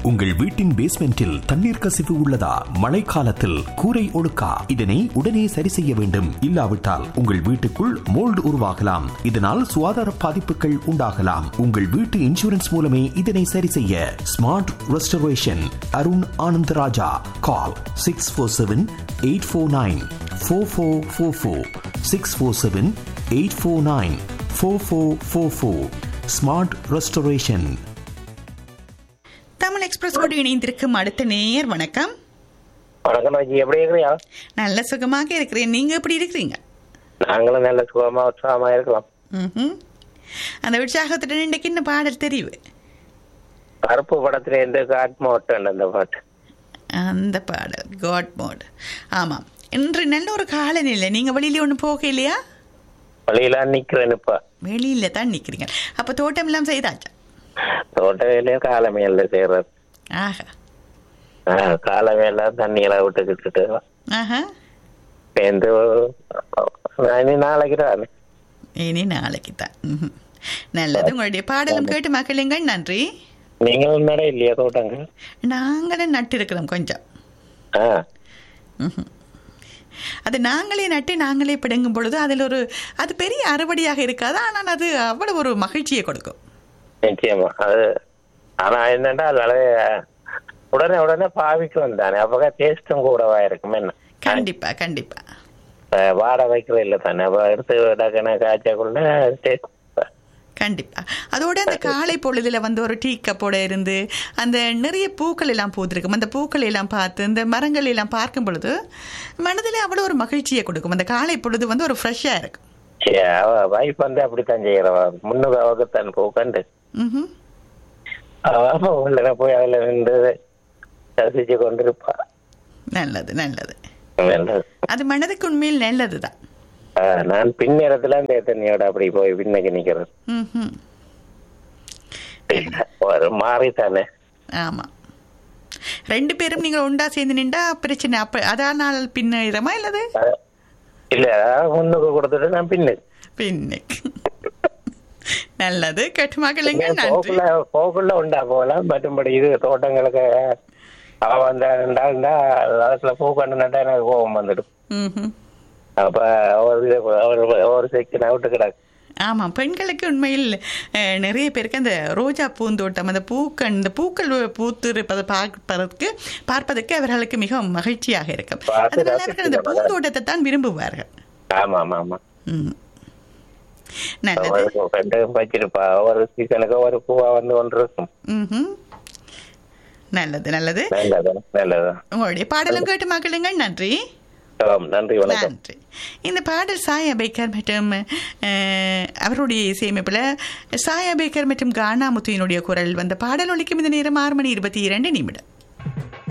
உங்கள் வீட்டின் பேஸ்மெண்டில் தண்ணீர் கசிவு உள்ளதா மழைக்காலத்தில் கூரை ஒழுக்கா இதனை உடனே சரி செய்ய வேண்டும் இல்லாவிட்டால் உங்கள் வீட்டுக்குள் மோல்டு உருவாகலாம் இதனால் சுகாதார பாதிப்புகள் உண்டாகலாம் உங்கள் வீட்டு இன்சூரன்ஸ் மூலமே இதனை சரி செய்ய smart restoration Arun Anandaraja call six four seven eight four nine four four four four six four seven eight four nine four four four four smart restoration Tamil express கொண்டு இணைந்திருக்கும் அடுத்த நேயர் வணக்கம் வணக்கம் ராஜி எப்படி இருக்கிறியா நல்ல சுகமாக இருக்கிறேன் நீங்க எப்படி இருக்கிறீங்க நாங்களும் நல்ல சுகமா உற்சாகமா இருக்கலாம் ம்ஹும். அந்த உற்சாகத்துடன் இன்றைக்கு என்ன பாடல் தெரிவு கருப்பு படத்துல இருந்து காட்மோட்டன் அந்த பாட்டு அந்த பாடல் காட் மோட் ஆமாம் இன்று நல்ல ஒரு காலநிலை நீங்க வெளியில ஒன்று போக இல்லையா வழியில நிக்கிறேன் இப்ப வெளியில தான் நிக்கிறீங்க அப்ப தோட்டம் எல்லாம் செய்தாச்சா தோட்ட வேலையும் கால மேல செய்யறது ஆஹா ஆஹ், கால மேல தண்ணியெல்லாம் விட்டுக்கிட்டு ஆஹா சேர்ந்து நான் இனி நாளைக்கு தான் இனி நாளைக்கு தான் ம்ஹும். நல்லது உங்களுடைய பாடலும் கேட்டு மக்களுங்கள் நன்றி நீங்களும் நட இல்லையா தோட்டங்கள் நாங்களும் நட்டு இருக்கிறோம் கொஞ்சம் ஆ ம்ஹும். அது நாங்களே நட்டு நாங்களே பிடுங்கும் பொழுது அதில் ஒரு அது பெரிய அறுவடையாக இருக்காது ஆனால் அது அவ்வளவு ஒரு மகிழ்ச்சியை கொடுக்கும் நிச்சயமா அது ஆனா என்னன்னா அதனால உடனே உடனே பாவிக்கும் தானே அப்ப டேஸ்டும் கூடவா இருக்கும் என்ன கண்டிப்பா கண்டிப்பா அஹ், வாட வைக்கிறது இல்லை தானே அப்ப எடுத்து டக்குன்னு காய்ச்சக்குள்ள டேஸ்ட் கண்டிப்பா அதோட அந்த காலை பொழுதுல வந்து ஒரு டீ கப்போட இருந்து அந்த நிறைய பூக்கள் எல்லாம் பூத்திருக்கும் அந்த பூக்களை எல்லாம் பார்த்து இந்த மரங்கள் எல்லாம் பார்க்கும் பொழுது மனதில் அவ்வளோ ஒரு மகிழ்ச்சியை கொடுக்கும் அந்த காலை பொழுது வந்து ஒரு ஃப்ரெஷ்ஷாக இருக்கும் வைஃப் வந்து அப்படித்தான் செய்யறவா முன்னுக்கு அவகத்தான் போக்கண்டு ம்ஹும். அவ உள்ள போய் அதுல நின்று ரசிச்சு கொண்டிருப்பா நல்லது நல்லது நல்லது. அது மனதுக்கு உண்மையில் நல்லது தான் ஆஹ், நான் பின்னேரத்துல அந்த தண்ணியோட அப்படி போய் பின்னுக்கு நிக்கிறது ம்ஹும். ஒரு மாறித்தானே ஆமா ரெண்டு பேரும் நீங்கள் ஒண்டா சேர்ந்து நின்றா பிரச்சனை அப்ப அதனால் பின்னிடமா இல்லது அஹ், இல்ல அதாவது முன்னுக்கு கொடுத்துட்டு நான் பின்னுக்கு பின்னுக்கு நல்லது கட்டுமாக்கலுங்க நன்றி போக்குள்ள போக்குள்ள உண்டா போகலாம் மற்றும்படி இது தோட்டங்களுக்கு அவ வந்தா அதுல பூ கண்டு நட்டா எனக்கு கோபம் வந்துடும் ம்ஹும். அப்ப ஒரு இது- ஒரு ஒரு செக்ஷன் அவுட்டு கிடக்கு ஆமாம் பெண்களுக்கு உண்மையில் அஹ், நிறைய பேருக்கு அந்த ரோஜா பூந்தோட்டம் அந்த பூக்கள் இந்த பூக்கள் பூத்து இருப்பதை பார்ப்பதற்கு பார்ப்பதற்கு அவர்களுக்கு மிகவும் மகிழ்ச்சியாக இருக்கும் பார்த்து அதனால அவர்கள் அந்த ரசிக்கலாம். பூந்தோட்டத்தை தான் விரும்புவார்கள் ஆமா ஆமா ஆமா ம். நல்லது ஒரு ரெண்டு வச்சிருப்பா ஒரு சீசனுக்கு ஒரு பூவா வந்து ஒன்று இருக்கும் ம்ஹும். நல்லது நல்லது நல்லது நல்லது உங்களுடைய பாடலும் கேட்டு மக்களுங்கள் நன்றி ஆம், நன்றி வணக்கம் நன்றி இந்த பாடல் சாயா பேக்கர் மற்றும் அஹ், அவருடைய இசையமைப்பில் சாயா பேக்கர் மற்றும் கானா முத்துவினுடைய குரல் வந்த பாடல் ஒலிக்கும் இந்த நேரம் ஆறு மணி இருபத்தி இரண்டு நிமிடம்